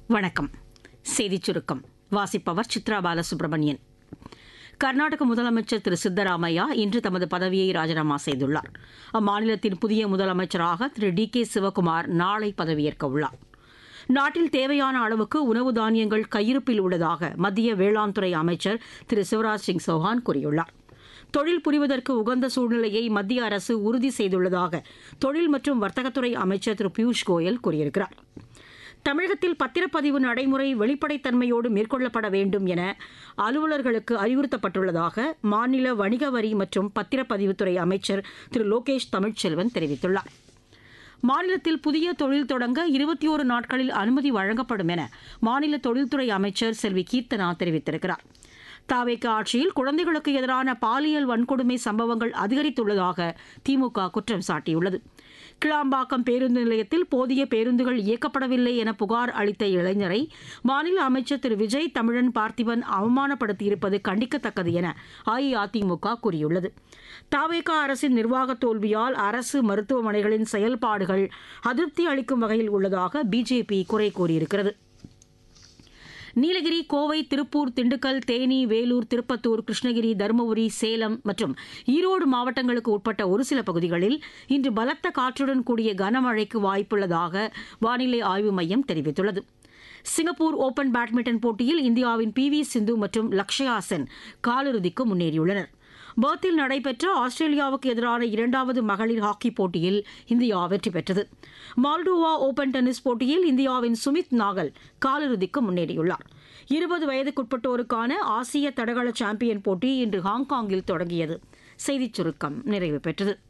வணக்கம் செய்திச் சுருக்கம் வாசிப்பவர் சித்ரா பாலசுப்ரமணியன் கர்நாடக முதலமைச்சர் திரு சித்தராமையா இன்று தமது பதவியை ராஜினாமா செய்துள்ளார் அம்மாநிலத்தின் புதிய முதலமைச்சராக திரு டி கே சிவக்குமார் நாளை பதவியேற்க உள்ளார் நாட்டில் தேவையான அளவுக்கு உணவு தானியங்கள் கையிருப்பில் உள்ளதாக மத்திய வேளாண் துறை அமைச்சர் திரு சிவராஜ் சிங் சௌஹான் கூறியுள்ளார் தொழில் புரிவதற்கு உகந்த சூழ்நிலையை மத்திய அரசு உறுதி செய்துள்ளதாக தொழில் மற்றும் வர்த்தகத்துறை அமைச்சர் திரு பியூஷ் கோயல் கூறியிருக்கிறார் தமிழகத்தில் பத்திரப்பதிவு நடைமுறை வெளிப்படைத்தன்மையோடு மேற்கொள்ளப்பட வேண்டும் என அலுவலர்களுக்கு அறிவுறுத்தப்பட்டுள்ளதாக மாநில வணிக வரி மற்றும் பத்திரப்பதிவுத்துறை அமைச்சர் திரு லோகேஷ் தமிழ்ச்செல்வன் தெரிவித்துள்ளார் மாநிலத்தில் புதிய தொழில் தொடங்க இருபத்தி ஒரு நாட்களில் அனுமதி வழங்கப்படும் என மாநில தொழில்துறை அமைச்சர் செல்வி கீர்த்தனா தெரிவித்திருக்கிறார் தாவேக்க ஆட்சியில் குழந்தைகளுக்கு எதிரான பாலியல் வன்கொடுமை சம்பவங்கள் அதிகரித்துள்ளதாக திமுக குற்றம் சாட்டியுள்ளது கிளாம்பாக்கம் பேருந்து நிலையத்தில் போதிய பேருந்துகள் இயக்கப்படவில்லை என புகார் அளித்த இளைஞரை மாநில அமைச்சர் திரு விஜய் தமிழன் பார்த்திபன் அவமானப்படுத்தியிருப்பது கண்டிக்கத்தக்கது என அஇஅதிமுக கூறியுள்ளது தாவேகா அரசின் நிர்வாக தோல்வியால் அரசு மருத்துவமனைகளின் செயல்பாடுகள் அதிருப்தி அளிக்கும் வகையில் உள்ளதாக பிஜேபி குறை கூறியிருக்கிறது நீலகிரி கோவை திருப்பூர் திண்டுக்கல் தேனி வேலூர் திருப்பத்தூர் கிருஷ்ணகிரி தருமபுரி சேலம் மற்றும் ஈரோடு மாவட்டங்களுக்கு உட்பட்ட ஒரு சில பகுதிகளில் இன்று பலத்த காற்றுடன் கூடிய கனமழைக்கு வாய்ப்புள்ளதாக வானிலை ஆய்வு மையம் தெரிவித்துள்ளது சிங்கப்பூர் ஓபன் பேட்மிண்டன் போட்டியில் இந்தியாவின் பி வி சிந்து மற்றும் லக்ஷயா சென் காலிறுதிக்கு முன்னேறியுள்ளனர் பர்த்தில் நடைபெற்ற ஆஸ்திரேலியாவுக்கு எதிரான இரண்டாவது மகளிர் ஹாக்கி போட்டியில் இந்தியா வெற்றி பெற்றது மால்டோவா ஓபன் டென்னிஸ் போட்டியில் இந்தியாவின் சுமித் நாகல் காலிறுதிக்கு முன்னேறியுள்ளார் இருபது வயதுக்குட்பட்டோருக்கான ஆசிய தடகள சாம்பியன் போட்டி இன்று ஹாங்காங்கில் தொடங்கியது செய்திச் சுருக்கம் நிறைவு பெற்றது